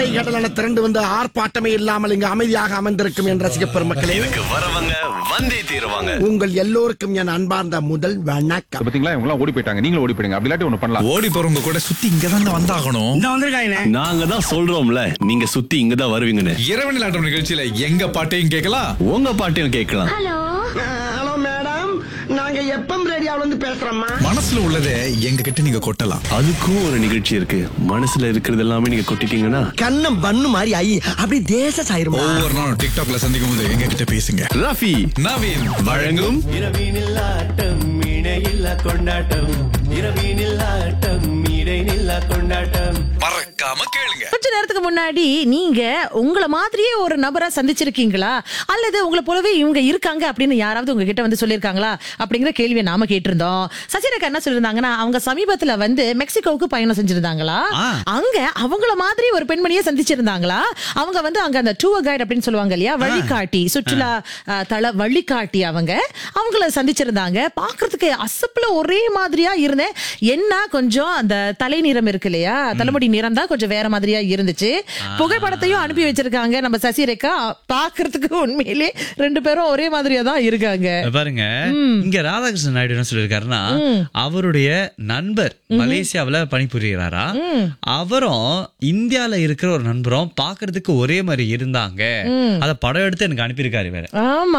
அலை கடலான திரண்டு வந்து ஆர்ப்பாட்டமே இல்லாமல் இங்கு அமைதியாக அமர்ந்திருக்கும் என் ரசிக பெருமக்களே இதுக்கு வரவங்க வந்தே தீருவாங்க உங்கள் எல்லோருக்கும் என் அன்பார்ந்த முதல் வணக்கம் பாத்தீங்களா இவங்க எல்லாம் ஓடி போயிட்டாங்க நீங்களும் ஓடி போயிடுங்க அப்படி இல்லாட்டி ஒண்ணு பண்ணலாம் ஓடி போறவங்க கூட சுத்தி இங்க தான் வந்தாகணும் நாங்க தான் சொல்றோம்ல நீங்க சுத்தி இங்க தான் வருவீங்கன்னு இரவு நிலாட்டம் நிகழ்ச்சியில எங்க பாட்டையும் கேட்கலாம் உங்க பாட்டையும் கேட்கலாம் ஹலோ மேடம் நாங்க எப்பம் ரேடியோல இருந்து பேசுறோம்மா மனசுல உள்ளதை எங்க கிட்ட நீங்க கொட்டலாம் அதுக்கும் ஒரு நிகழ்ச்சி இருக்கு மனசுல இருக்கிறது எல்லாமே நீங்க கொட்டிட்டீங்கன்னா கண்ணம் பண்ணு மாதிரி ஐ அப்படி தேச சாயிருமா ஒவ்வொரு நாளும் டிக்டாக்ல சந்திக்கும் போது எங்க கிட்ட பேசுங்க ரஃபி நவீன் வழங்கும் இரவினில் ஆட்டம் இணையில்லா கொண்டாட்டம் இரவினில் ஆட்டம் இடைநில்லா கொண்டாட்டம் மறக்காம கேளுங்க கொஞ்ச நேரத்துக்கு முன்னாடி நீங்க உங்களை மாதிரியே ஒரு நபரா சந்திச்சிருக்கீங்களா அல்லது உங்களை போலவே இவங்க இருக்காங்க அப்படின்னு யாராவது உங்ககிட்ட வந்து சொல்லியிருக்காங்களா அப்படிங்கிற கேள்வியை நாம கேட்டிருந்தோம் சசிரேகா என்ன சொல்லிருந்தாங்கன்னா அவங்க சமீபத்துல வந்து மெக்சிகோவுக்கு பயணம் செஞ்சிருந்தாங்களா அங்க அவங்கள மாதிரி ஒரு பெண்மணியை சந்திச்சிருந்தாங்களா அவங்க வந்து அங்க அந்த டூர் கைட் அப்படின்னு சொல்லுவாங்க இல்லையா வழிகாட்டி சுற்றுலா அஹ், தள வழிகாட்டி அவங்க அவங்கள சந்திச்சிருந்தாங்க பாக்குறதுக்கு அசப்புல ஒரே மாதிரியா இருந்தேன் என்ன கொஞ்சம் அந்த தலை நிறம் இருக்கு இல்லையா தலைமுடி நிறம் தான் கொஞ்சம் வேற மாதிரியா இருந்துச்சு புகைப்படத்தையும் அனுப்பி வச்சிருக்காங்க நம்ம சசிரேகா பாக்குறதுக்கு உண்மையிலே ரெண்டு பேரும் ஒரே மாதிரியா தான் இருக்காங்க பாருங்க இங்க ராதாகிருஷ்ணன் நாயுடு என்ன சொல்லிருக்காருன்னா அவருடைய நண்பர் மலேசியாவுல பணிபுரிகிறாரா அவரும் இந்தியால இருக்கிற ஒரு நண்பரும் பாக்குறதுக்கு ஒரே மாதிரி இருந்தாங்க அத படம் எடுத்து எனக்கு அனுப்பியிருக்காரு வேற ஆமா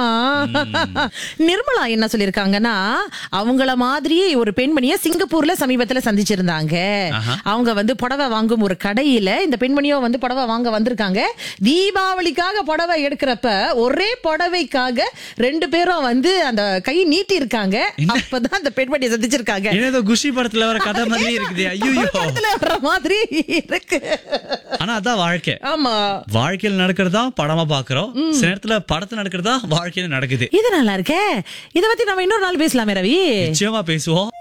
நிர்மலா என்ன சொல்லிருக்காங்கன்னா அவங்கள மாதிரியே ஒரு பெண்மணிய சிங்கப்பூர்ல சமீபத்துல சந்திச்சிருந்தாங்க அவங்க வந்து புடவை வாங்கும் ஒரு கடையில இந்த பெண்மணியோ வந்து புடவை வாங்க வந்திருக்காங்க தீபாவளிக்காக புடவை எடுக்கிறப்ப ஒரே புடவைக்காக ரெண்டு பேரும் வந்து அந்த கை நீட்டி இருக்காங்க அப்பதான் அந்த பெண்மணியை சந்திச்சிருக்காங்க ஏதோ குஷி படத்துல வர கதை மாதிரி இருக்குது ஐயோ படத்துல வர்ற மாதிரி இருக்கு ஆனா அதான் வாழ்க்கை ஆமா வாழ்க்கையில நடக்கிறதா படமா பாக்குறோம் சில நேரத்துல படத்துல நடக்கிறதா வாழ்க்கையில நடக்குது இது நல்லா இருக்கே இத பத்தி நம்ம இன்னொரு நாள் பேசலாமே ரவி நிச்சயமா பேசுவோம்